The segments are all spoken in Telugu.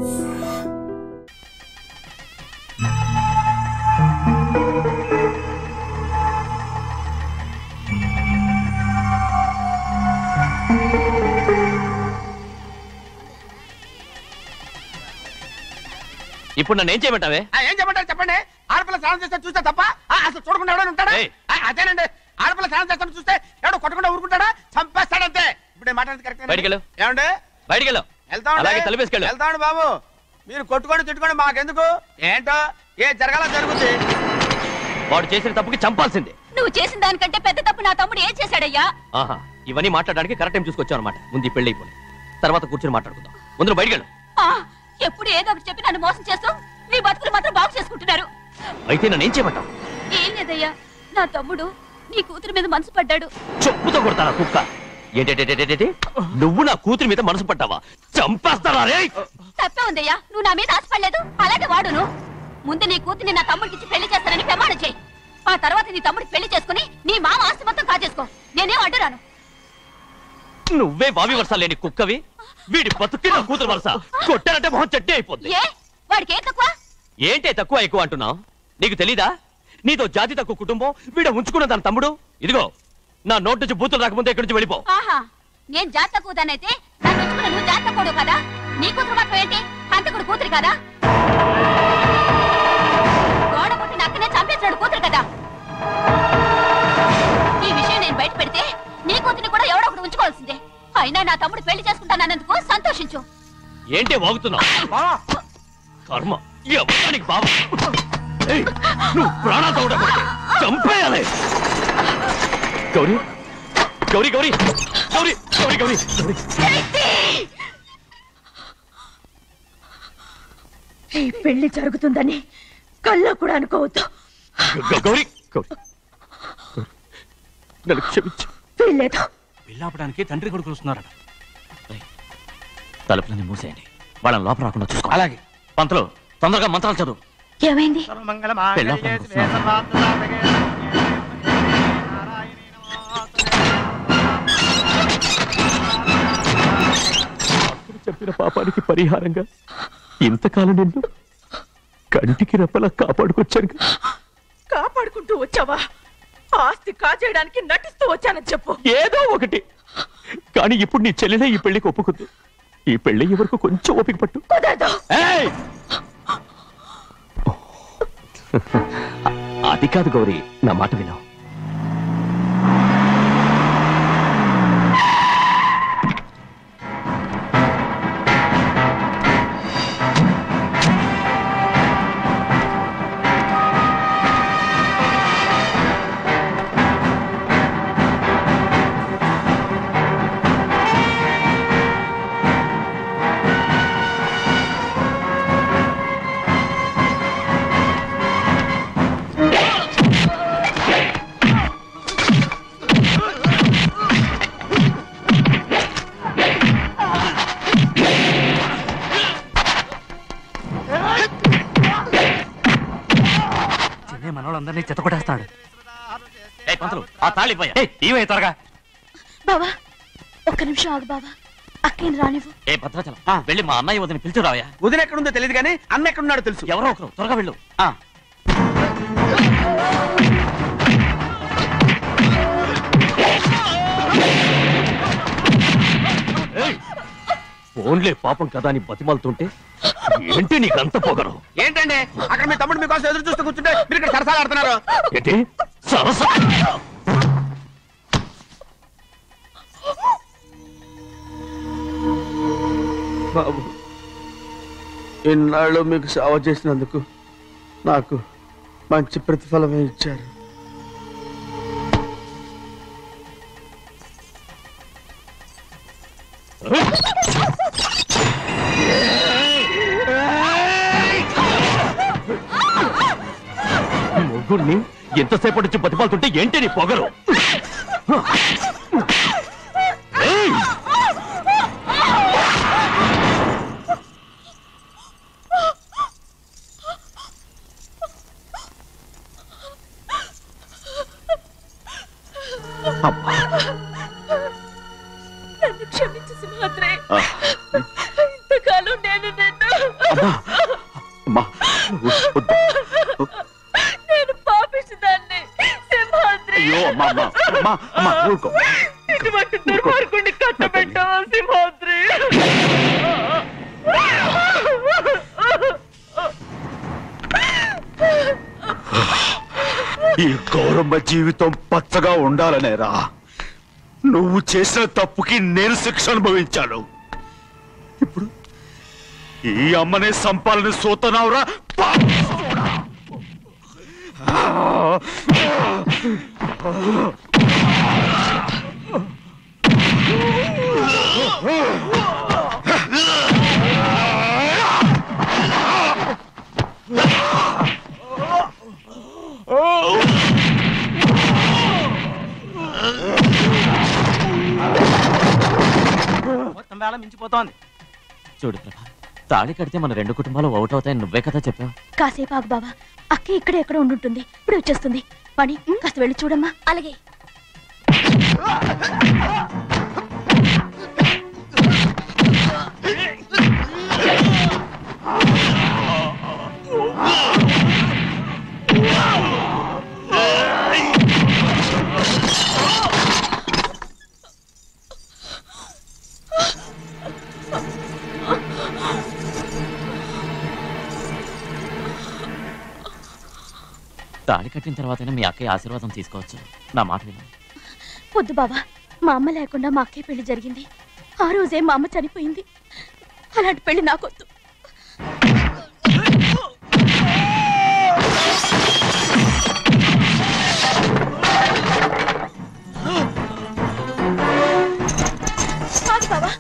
ఇప్పుడు నన్ను ఏం చేయమంటావే ఆ, ఏం చెప్పంటారు చెప్పండి ఆడపిల్ల స్నానం చేస్తే చూస్తే తప్ప ఆ, అసలు చూడకుండా ఎవడైనా ఉంటాడా ఏయ్. ఆ, అదేనండి ఆడపిల్ల స్నానం చేస్తాను చూస్తే ఎవడో కొట్టకుండా ఊరుకుంటాడా చంపేస్తాడంతే ఇప్పుడు నేను మాట్లాడేది కరెక్ట్ బయటికెళ్ళు. ఏమండి బయటికెళ్ళు వెళ్తామండి అలాగే తలపేసుకెళ్ళు వెళ్తామండి బాబు మీరు కొట్టుకొని తిట్టుకొని మాకెందుకు ఏంటో ఏ జరగాల జరుగుతుంది వాడు చేసిన తప్పుకి చంపాల్సిందే నువ్వు చేసిన దానికంటే పెద్ద తప్పు నా తమ్ముడు ఏం చేశాడయ్యా ఆహా ఇవన్నీ మాట్లాడడానికి కరెక్ట్ టైం చూసుకొచ్చావు అనమాట ముందు ఈ పెళ్లి అయిపోయి తర్వాత కూర్చొని మాట్లాడుకుందాం ముందు బయటికెళ్ళు ఆ, ఎప్పుడు ఏదో ఒకటి చెప్పి నన్ను మోసం చేస్తూ మీ బతుకులు మాత్రం బాగు చేసుకుంటున్నారు అయితే నన్ను ఏం చేయమంటావు ఏం లేదయ్యా నా తమ్ముడు నీ కూతురు మీద మనసు పడ్డాడు చెప్పుతో కొడతారా కుక్క ఏంటేటేటేటేటే నువ్వు నా కూతురి మీద మనసు పట్టావా చంపేస్తారా రే తప్పే ఉందయ్యా నువ్వు నా మీద ఆశపడలేదు అలాగే వాడును ముందు నీ కూతుర్ని నా తమ్ముడికి పెళ్లి చేస్తానని ప్రమాణం చేయి ఆ తర్వాత నీ తమ్ముడికి పెళ్లి చేసుకుని నీ మామ ఆస్తి మొత్తం కాజేసుకో నేనేం అడ్డురాను నువ్వే బావి వరుస లేని కుక్కవి వీడి బతుక్కి నా కూతురు వరుస కొట్టారంటే మొహం చట్నీ అయిపోద్ది ఏ వాడికి ఏం తక్కువ ఏంటే తక్కువ ఎక్కువ అంటున్నావు నీకు తెలీదా నీతో జాతి తక్కువ కుటుంబం వీడ ఉంచుకున్న దాని తమ్ముడు ఇదిగో నా నోటు నుంచి బూతులు రాకముందే ఇక్కడి నుంచి వెళ్ళిపో ఆహా నేను జాత కూదానైతే నన్ను ఉంచుకున్న నువ్వు జాత కూడు కదా నీ కూతురు మాత్రం ఏంటి హంతకుడు కూతురు కదా గోడ పుట్టిన అక్కనే చంపేసినాడు కూతురు కదా ఈ విషయం నేను బయట పెడితే నీ కూతురిని కూడా ఎవడో ఒకటి ఉంచుకోవాల్సిందే అయినా నా తమ్ముడు పెళ్లి చేసుకుంటానన్నందుకు సంతోషించు ఏంటే వాగుతున్నావు బావా కర్మ ఎవరికి బావ ఏయ్, నువ్వు ప్రాణాలతో ఉండకూడదు చంపేయాలి గౌరీ గౌరీ గౌరీ గౌరీ గౌరీ గౌరీ గౌరీ ఈ పెళ్లి జరుగుతుందని కల్లో కూడా అనుకోవద్దు గ- గౌరీ గౌరీ గౌరీ, నన్ను క్షమించు వీల్లేదు పెళ్ళాపడానికి తండ్రి కొడుకులు వస్తున్నారట తలుపులని మూసేయండి వాళ్ళని లోపల రాకుండా చూసుకో అలాగే పంతలు తొందరగా మంత్రాలు చదువు ఏమైంది పెళ్ళాపడానికి వస్తున్నారు. అప్పుడు చెప్పిన పాపానికి పరిహారంగా ఇంతకాలం నిన్ను కంటికి రెప్పలా కాపాడుకొచ్చాను కదా. కాపాడుకుంటూ వచ్చావా ఆస్తి కాజేయడానికి నటిస్తూ వచ్చానని చెప్పు ఏదో ఒకటి కానీ ఇప్పుడు నీ చెల్లెలే ఈ పెళ్లికి ఒప్పుకుంది ఈ పెళ్లి వరకు కొంచెం ఓపిక పట్టు కుదరదు ఏయ్! అది కాదు గౌరీ నా మాట విను చెన్నై మనోళ్ళందరినీ చెత్త కొట్టేస్తాడు ఏయ్, పంతులు, ఆ తాళి ఇవ్వయ్యా. ఇవే త్వరగా బావా ఒక్క నిమిషం ఆగు బావా అక్కేం రానివ్వు ఏ భద్రాచలం వెళ్ళి మా అన్నయ్య వదిన పిలిచిరావయ్యా వదిన ఎక్కడుందో తెలియదు కానీ అన్న ఎక్కడున్నాడో తెలుసు ఎవరో ఒకరు త్వరగా వెళ్ళు ఆ, ఏయ్! ఫోన్లే పాపం కదా అని బతిమాలుతుంటే ఏంటి నీకంత పొగరు ఏంటండి అక్కడ మీ తమ్ముడు మీకోసం ఎదురు చూస్తూ కూర్చుంటే మీరు ఇక్కడ సరసాలు ఆడుతున్నారు ఏంటి సరస బాబు ఇన్నాళ్ళు మీకు సేవ చేసినందుకు నాకు మంచి ప్రతిఫలమే ఇచ్చారు ముగ్గురిని ఎంతసేపటి నుంచి బతిమాలుతుంటే ఏంటి నీ పొగరు ఏయ్! అబ్బా. నన్ను క్షమించు సింహాద్రి ఆ. ఇంతకాలం నేను నిన్ను అమ్మా వద్దు. నేను పాపిస్తుందాన్ని సింహాద్రి అయ్యో అమ్మా అమ్మా అమ్మా అమ్మా ఊరుకో ఇటువంటి దుర్మార్గుడిని కట్టబెట్టావా సింహాద్రి ఈ గౌరమ్మ జీవితం పచ్చగా ఉండాలనేరా నువ్వు చేసిన తప్పుకి నేను శిక్ష అనుభవించాను ఇప్పుడు ఈ అమ్మనే సంపాలని సోతనావురా పాపిస్తోడా. మొత్తం వేళ మించిపోతోంది చూడు ప్రభా తాళి కడితే మన రెండు కుటుంబాలు అవుట్ అవుతాయని నువ్వే కదా చెప్పావు కాసేపు ఆగు బావా అక్క ఇక్కడే ఎక్కడ ఉండుంటుంది ఇప్పుడు వచ్చేస్తుంది పని కాస్త వెళ్ళి చూడమ్మా అలాగే తాళి కట్టిన తర్వాతనే మీ అక్కయ్య ఆశీర్వాదం తీసుకోవచ్చు నా మాట విను వద్దు బావా మా అమ్మ లేకుండా మా అక్కయ్య పెళ్లి జరిగింది ఆ రోజే మా అమ్మ చనిపోయింది అలాంటి పెళ్లి నాకొద్దు ఆగు బావా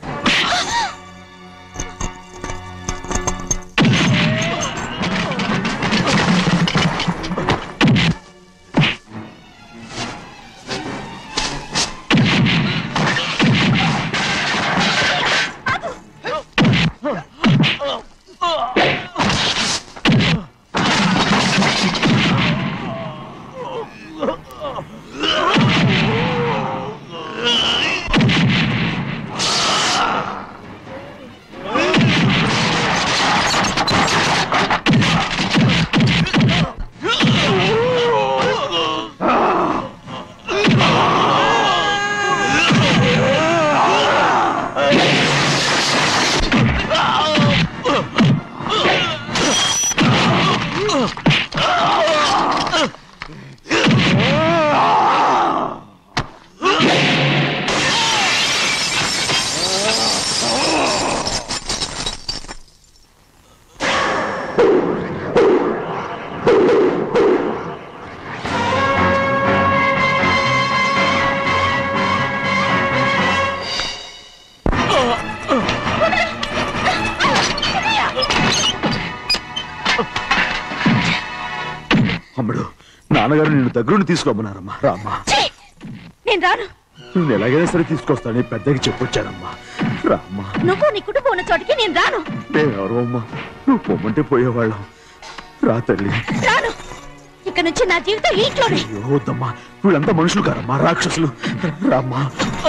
అమ్ముడు నాన్నగారు నిన్ను దగ్గరుండి తీసుకోమన్నారమ్మా రామ్మా ఛీ! నేను రాను నేను ఎలాగైనా సరే తీసుకొస్తానని పెద్దకి చెప్పొచ్చానమ్మా రామ్మా నువ్వు నీ కుటుంబం ఉన్న చోటికి నేను రాను మేమెవరు అమ్మా నువ్వు పొమ్మంటే పోయేవాళ్ళం రా తల్లి రాను ఇక నుంచి నా జీవితం ఈ ఇంట్లోనే అయ్యో వద్దమ్మా వీళ్ళంతా మనుషులు కారమ్మా రాక్షసులు రామ్మా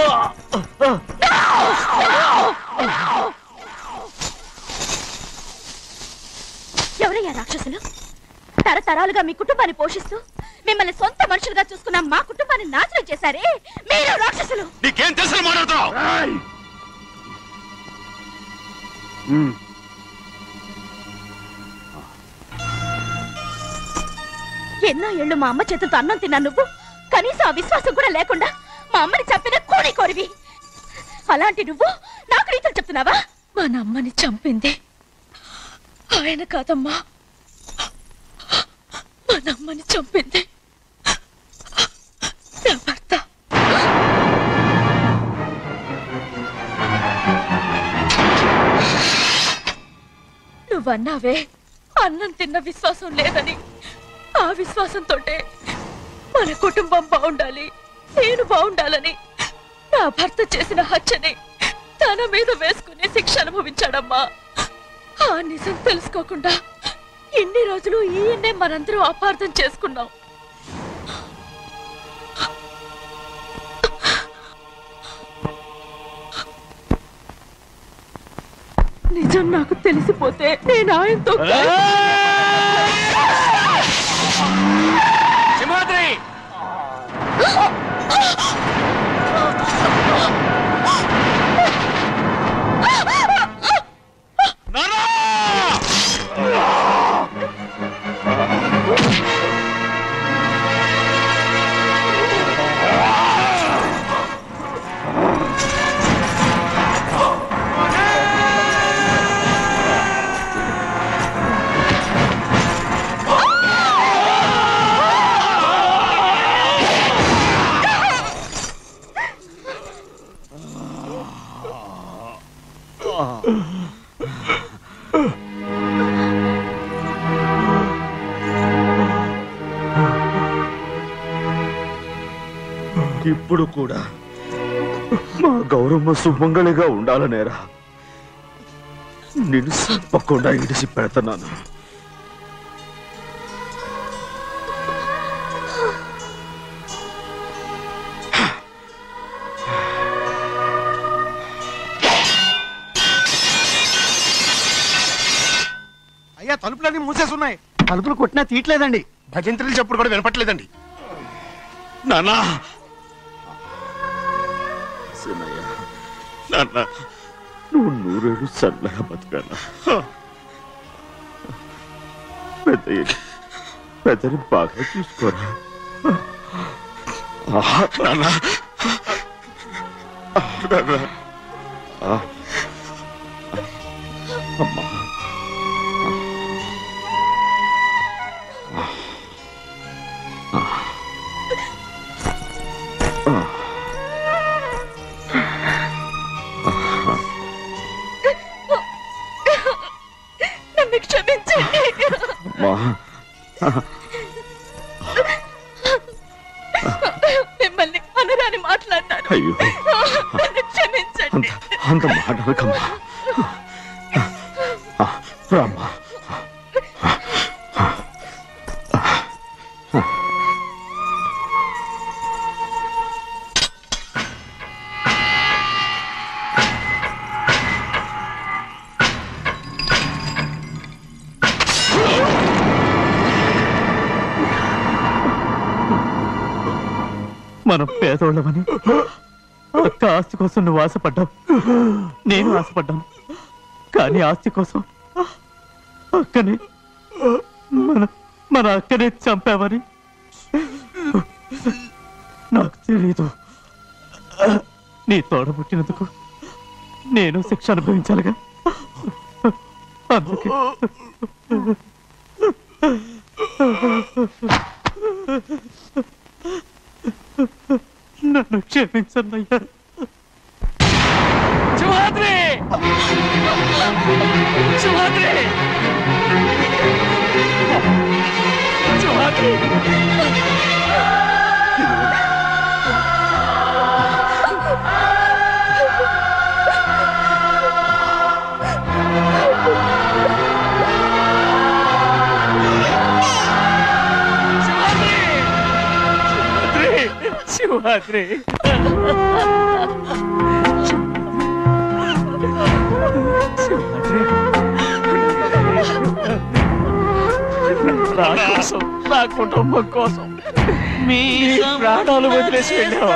ఎవరయ్యా రాక్షసులు తరతరాలుగా మీ కుటుంబాన్ని పోషిస్తూ మిమ్మల్ని సొంత మనుషులుగా చూసుకున్న మా కుటుంబాన్ని నాశనం చేశారే మీరు రాక్షసులు నీకేం తెలుసు మాట్లాడుతున్నావు ఉమ్. ఎన్నో ఏళ్ళు మా అమ్మ చేతులతో అన్నం తిన్నా నువ్వు కనీసం ఆ విశ్వాసం కూడా లేకుండా మా అమ్మని చంపిన కోడి కోరివి అలాంటి నువ్వు నాకు రీతులు చెప్తున్నావా మా నమ్మని చంపింది ఆయన కాదమ్మా మా నమ్మని చంపింది నా భర్త నువ్వన్నావే అన్నం తిన్న విశ్వాసం లేదని ఆ విశ్వాసంతో మన కుటుంబం బాగుండాలి నేను బాగుండాలని నా భర్త చేసిన హత్యని తన మీద వేసుకుని శిక్ష అనుభవించాడమ్మా ఆ నిజం తెలుసుకోకుండా ఇన్ని రోజులు ఈయన్నే మనందరం అపార్థం చేసుకున్నాం నిజం నాకు తెలిసిపోతే నేను ఆయనతో సింహాద్రి ఇప్పుడు కూడా మా గౌరమ్మ సుమంగళిగా ఉండాలనేరా నేను తప్పకుండా ఇడిసి పెడుతున్నాను అయ్యా తలుపులన్నీ మూసేసి ఉన్నాయి తలుపులు కొట్టినా తీయట్లేదండి భజంత్రులు చెప్పుడు కూడా వినపట్లేదండి నాన్నా సినయ్య నాన్న నువ్వు నూరేళ్ళు చల్లగా బతకాలా పెద్దయ్య పెద్దని బాగా చూసుకోరా ఆహా, నాన్న ఆ, నాన్న. ఆ. అమ్మా నన్ను క్షమించండి అమ్మా మిమ్మల్ని అనరాని మాట్లాడినాను అయ్యో నన్ను క్షమించండి అంత అంత మాటలకమ్మా ఆ, రామ్మా మనం పేదోళ్ళమని అక్క ఆస్తి కోసం నువ్వు ఆశపడ్డావు నేను ఆశపడ్డాను కానీ ఆస్తి కోసం అక్కని మన మన అక్కనే చంపావని నాకు తెలీదు నీ తోడ పుట్టినందుకు నేను శిక్ష అనుభవించాలిగా అందుకే నన్ను క్షమించన్నయ్యా సింహాద్రి సింహాద్రి సింహాద్రి సింహాద్రి నా కోసం నా కుటుంబం కోసం మీ ప్రాణాలు వదిలేసి వెళ్ళావా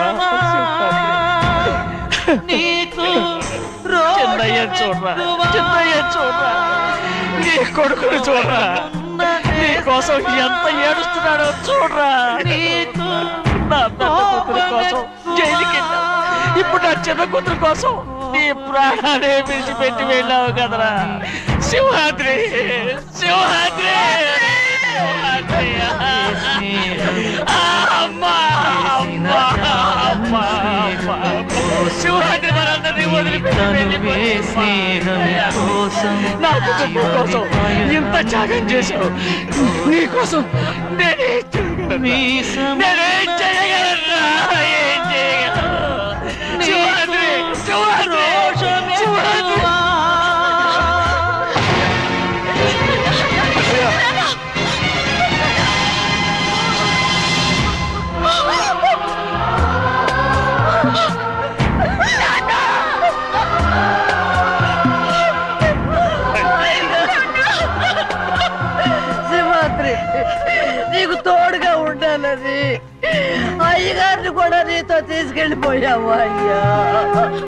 చిన్నయ్య చూడరా చిన్నయ్య చూడరా నీ కొడుకుని చూడరా నీ కోసం ఎంత ఏడుస్తున్నాడో చూడరా నా పెద్ద కూతురు కోసం జైలుకి వెళ్ళావు ఇప్పుడు నా చిన్న కూతురు కోసం నీ ప్రాణాలే విడిచిపెట్టి వెళ్ళావు కదరా సింహాద్రి సింహాద్రి సింహాద్రి. ఆ, అమ్మా అమ్మా అమ్మా అమ్మా సింహాద్రి మనందరినీ వదిలిపెట్టి వెళ్ళిపోయింది. నా కుటుంబం కోసం ఇంత త్యాగం చేశావు నీ కోసం నేనేం చేయగలను నేనేం చేయగలరా ఏం చేయగలను శివాద్రి శివాద్రి శివాద్రి ఉండాలని అయ్యగారిని కూడా నీతో తీసుకెళ్ళిపోయావు అయ్యా